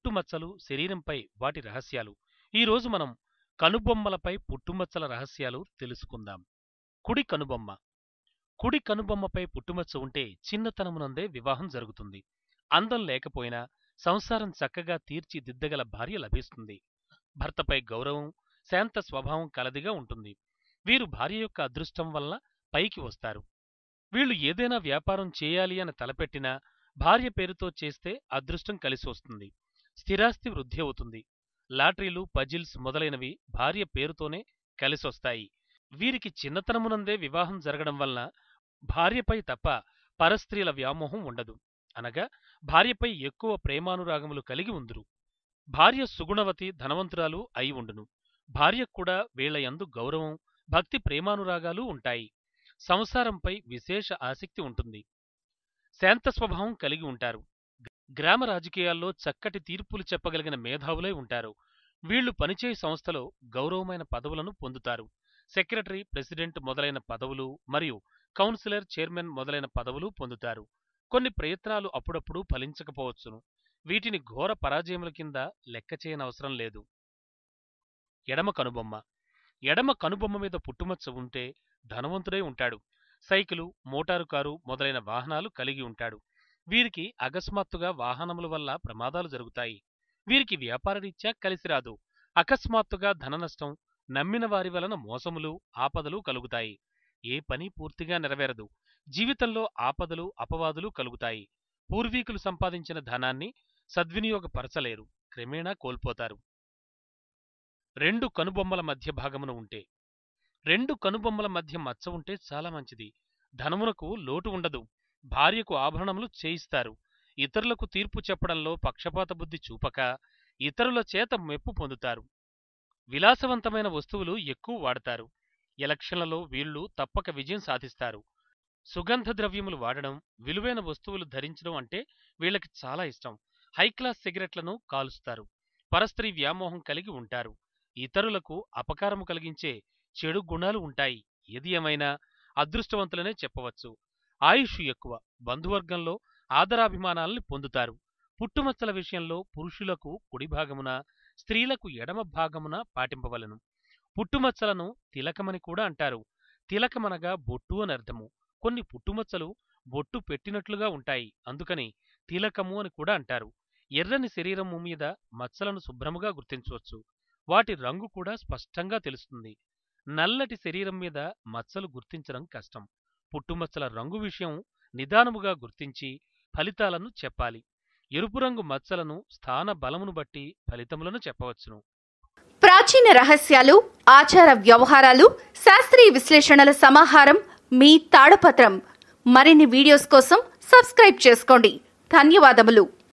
పుట్టుమచ్చలు శరీరంపై వాటి రహస్యాలు ఈ రోజు మనం కనుబొమ్మలపై పుట్టుమచ్చల రహస్యాలు తెలుసుకుందాం కుడి కనుబొమ్మ కుడి కనుబొమ్మపై పుట్టుమచ్చ ఉంటే చిన్నతనమునందే వివాహం జరుగుతుంది అందం లేకపోయినా సంసారం చక్కగా తీర్చిదిద్దగల భార్య లభిస్తుంది భర్తపై గౌరవం శాంత స్వభావం కలదిగా ఉంటుంది వీరు భార్య యొక్క అదృష్టం వలన పైకి వస్తారు వీళ్ళు ఏదైనా వ్యాపారం చేయాలి అని తలపెట్టినా భార్య పేరుతో చేస్తే అదృష్టం కలిసి వస్తుంది స్థిరాస్తి వృద్ధి అవుతుంది లాటరీలు పజిల్స్ మొదలైనవి భార్య పేరుతోనే కలిసొస్తాయి వీరికి చిన్నతనమునందే వివాహం జరగడం వలన భార్యపై తప్ప పరస్త్రీల వ్యామోహం ఉండదు అనగా భార్యపై ఎక్కువ ప్రేమానురాగములు కలిగి ఉందురు భార్య సుగుణవతి ధనవంతురాలు అయి ఉండును భార్యకు కూడా వీళ్ల యందు గౌరవం భక్తి ప్రేమానురాగాలు ఉంటాయి సంసారంపై విశేష ఆసక్తి ఉంటుంది శాంత స్వభావం కలిగి ఉంటారు గ్రామ రాజకీయాల్లో చక్కటి తీర్పులు చెప్పగలిగిన మేధావులై ఉంటారు వీళ్లు పనిచేయ సంస్థలో గౌరవమైన పదవులను పొందుతారు సెక్రటరీ ప్రెసిడెంట్ మొదలైన పదవులు మరియు కౌన్సిలర్ చైర్మన్ మొదలైన పదవులు పొందుతారు కొన్ని ప్రయత్నాలు అప్పుడప్పుడు ఫలించకపోవచ్చును వీటిని ఘోర పరాజయముల కింద లెక్క చేయనవసరం లేదు ఎడమ కనుబొమ్మ ఎడమ కనుబొమ్మ మీద పుట్టుమచ్చ ఉంటే ధనవంతుడై ఉంటాడు సైకిలు మోటారు కారు మొదలైన వాహనాలు కలిగి ఉంటాడు వీరికి అకస్మాత్తుగా వాహనముల వల్ల ప్రమాదాలు జరుగుతాయి వీరికి వ్యాపారరీత్యా కలిసిరాదు అకస్మాత్తుగా ధన నష్టం నమ్మిన వారి వలన మోసములు ఆపదలు కలుగుతాయి ఏ పని పూర్తిగా నెరవేరదు జీవితంలో ఆపదలు అపవాదులు కలుగుతాయి పూర్వీకులు సంపాదించిన ధనాన్ని సద్వినియోగపరచలేరు క్రమేణా కోల్పోతారు రెండు కనుబొమ్మల మధ్య భాగమున ఉంటే రెండు కనుబొమ్మల మధ్య మచ్చ ఉంటే చాలా మంచిది ధనమునకు లోటు ఉండదు భార్యకు ఆభరణములు చేయిస్తారు ఇతరులకు తీర్పు చెప్పడంలో పక్షపాత బుద్ధి చూపక ఇతరుల చేత మెప్పు పొందుతారు విలాసవంతమైన వస్తువులు ఎక్కువ వాడతారు ఎలక్షన్లలో వీళ్ళు తప్పక విజయం సాధిస్తారు సుగంధ ద్రవ్యములు వాడడం విలువైన వస్తువులు ధరించడం అంటే వీళ్ళకి చాలా ఇష్టం హైక్లాస్ సిగరెట్లను కాలుస్తారు పరస్త్రీ వ్యామోహం కలిగి ఉంటారు ఇతరులకు అపకారము కలిగించే చెడు గుణాలు ఉంటాయి ఏది ఏమైనా అదృష్టవంతులనే చెప్పవచ్చు ఆయుష్ ఎక్కువ బంధువర్గంలో ఆదరాభిమానాల్ని పొందుతారు పుట్టుమచ్చల విషయంలో పురుషులకు కుడి భాగమున స్త్రీలకు ఎడమ భాగమున పాటింపవలను పుట్టుమచ్చలను తిలకమని కూడా అంటారు తిలకమనగా బొట్టు అని అర్థము కొన్ని పుట్టుమచ్చలు బొట్టు పెట్టినట్లుగా ఉంటాయి అందుకని తిలకము అని కూడా అంటారు ఎర్రని శరీరము మీద మచ్చలను శుభ్రముగా గుర్తించవచ్చు వాటి రంగు కూడా స్పష్టంగా తెలుస్తుంది నల్లటి శరీరం మీద మచ్చలు గుర్తించడం కష్టం పుట్టుమచ్చల రంగు విషయం నిదానముగా గుర్తించి ఫలితాలను చెప్పాలి ఎరుపు రంగు మచ్చలను స్థాన బలమును బట్టి ఫలితములను చెప్పవచ్చును ప్రాచీన రహస్యాలు ఆచార వ్యవహారాలు శాస్త్రీయ విశ్లేషణల సమాహారం మీ తాడపత్రం మరిన్ని వీడియోస్ కోసం సబ్స్క్రైబ్ చేసుకోండి ధన్యవాదములు